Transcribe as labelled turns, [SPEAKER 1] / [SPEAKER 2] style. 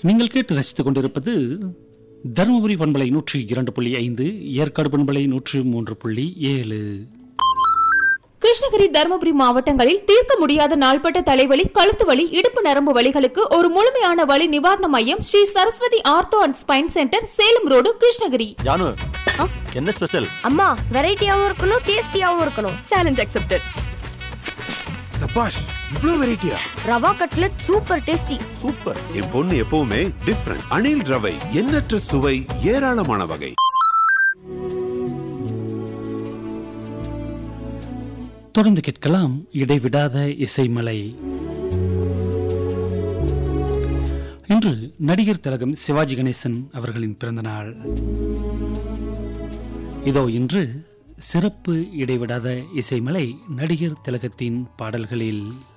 [SPEAKER 1] நீங்கள் கேட்டு ரசித்துக் கொண்டிருப்பது தருமபுரி பண்பலை நூற்றி இரண்டு புள்ளி ஐந்து ஏற்காடு பண்பலை நூற்று மூன்று புள்ளி ஏழு
[SPEAKER 2] கிருஷ்ணகிரி தருமபுரி மாவட்டங்களில் தீர்க்க முடியாத நாள்பட்ட தலைவலி கழுத்து வலி இடுப்பு நரம்பு வலிகளுக்கு ஒரு முழுமையான வலி நிவாரண மையம் Sri Saraswathi ortho and spine centre Salem road Krishnagiri
[SPEAKER 3] Janu
[SPEAKER 4] ஆ?
[SPEAKER 3] என்ன ஸ்பெஷல்
[SPEAKER 4] அம்மா வெரைட்டியாவும் இருக்கணும் டேஸ்டியாவும் இருக்கணும் சேலஞ்ச் அக்செப்டட்
[SPEAKER 5] சபாஷ் இவ்ளோ வெரைட்டியா
[SPEAKER 4] ரவா கட்லட் சூப்பர் டேஸ்டி
[SPEAKER 3] சூப்பர்
[SPEAKER 5] என் பொண்ணு எப்பவுமே டிஃப்ரெண்ட் அணில் ரவை எண்ணற்ற சுவை ஏராளமான வகை
[SPEAKER 1] தொடர்ந்து கேட்கலாம் இடைவிடாத இசைமலை இன்று நடிகர் திலகம் சிவாஜி கணேசன் அவர்களின் பிறந்தநாள் இதோ இன்று சிறப்பு இடைவிடாத இசைமலை நடிகர் திலகத்தின் பாடல்களில்